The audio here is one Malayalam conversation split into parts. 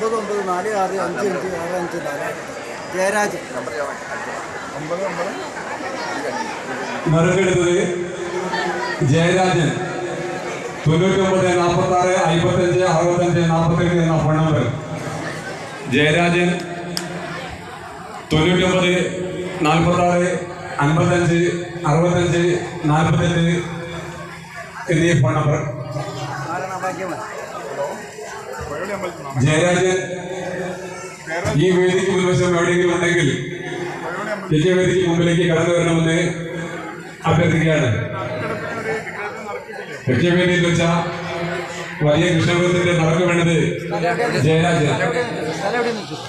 ഒമ്പത് ഒമ്പത് നാല് ആറ് അഞ്ച് അഞ്ച് ആറ് അഞ്ച് നാല് ജയരാജ് ഒമ്പത് ഒമ്പത് നറുക്കെടുത്തത് ജയരാജൻ തൊണ്ണൂറ്റി ഒമ്പത് നാൽപ്പത്തി ആറ് അമ്പത്തഞ്ച് അറുപത്തഞ്ച് നാൽപ്പത്തെട്ട് എന്ന ഫോൺ നമ്പർ ജയരാജൻ തൊണ്ണൂറ്റി ഒമ്പത് നാൽപ്പത്തി ആറ് അൻപത്തഞ്ച് അറുപത്തഞ്ച് നാൽപ്പത്തെട്ട് എന്നീ ഫോൺ നമ്പർ നാലെണ്ണം ഭാഗ്യം പഴയ അമ്പലത്തിൽ നിന്നാണ് ജയരാജൻ ഈ വേദിക്ക് മുൻവശം എവിടെയെങ്കിലും ഉണ്ടെങ്കിൽ പഴയ അമ്പലത്തിൽ യജ്ഞവേദിക്ക് മുമ്പിലേക്ക് കടന്നു വരണമെന്ന് അഭ്യർത്ഥിക്കുകയാണ് കിടക്കുന്ന ഒരു വിഗ്രഹത്തിൽ നടക്കിയിട്ടില്ലേ യജ്ഞവേദിയിൽ വെച്ച വലിയ കൃഷ്ണപുരത്തിന്റെ നടക്ക് വേണ്ടത് ജയരാജൻ സ്ഥലം എവിടെ നിൽക്കും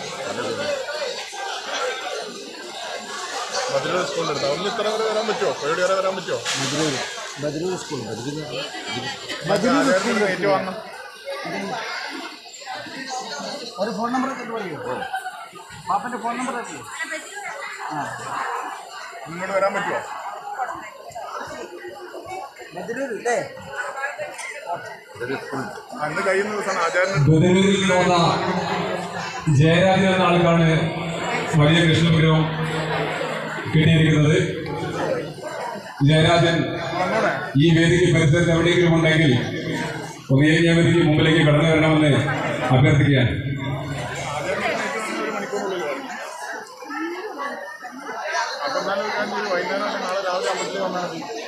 മധുര സ്കൂളിൽ എടുത്താൽ ഒന്ന് ഇത്ര വരെ വരാൻ പറ്റുമോ പഴയ വരെ വരാൻ പറ്റുമോ ബദ്രൂർ ബദ്രൂർ സ്കൂൾ ബദ്രൂർ ആചാര്യത്തിന് ഏറ്റു വന്നു ഒരു ഫോൺ നമ്പർ ഒക്കെ പറയോ പാപ്പൻ്റെ ഫോൺ നമ്പർ അറിയോ ആ ഇങ്ങോട്ട് വരാൻ പറ്റുമോ ബദ്രൂർ അല്ലേ അന്ന് കഴിയുന്ന ദിവസമാണ് ആചാര്യന് ബദലൂരിൽ പോകുന്ന ജയരാജൻ എന്ന ആൾക്കാണ് വലിയ കൃഷ്ണപുരവും കിട്ടിയിരിക്കുന്നത് ജയരാജൻ വന്നോടെ ഈ വേദിക്ക് പരിസരത്ത് എവിടെയെങ്കിലും ഉണ്ടെങ്കിൽ ഒന്ന് യജ്ഞവേദിക്ക് മുമ്പിലേക്ക് കടന്നു വരണമെന്ന് അഭ്യർത്ഥിക്കുകയാണ് ആചാര്യന് ഒരു മണിക്കൂറിനുള്ളിൽ വരും അപ്പം എന്നാലും ഒരു കാര്യം ചെയ്യ്, വൈകുന്നേരം അല്ലെങ്കിൽ നാളെ രാവിലെ അമ്പലത്തിൽ വന്നാൽ മതി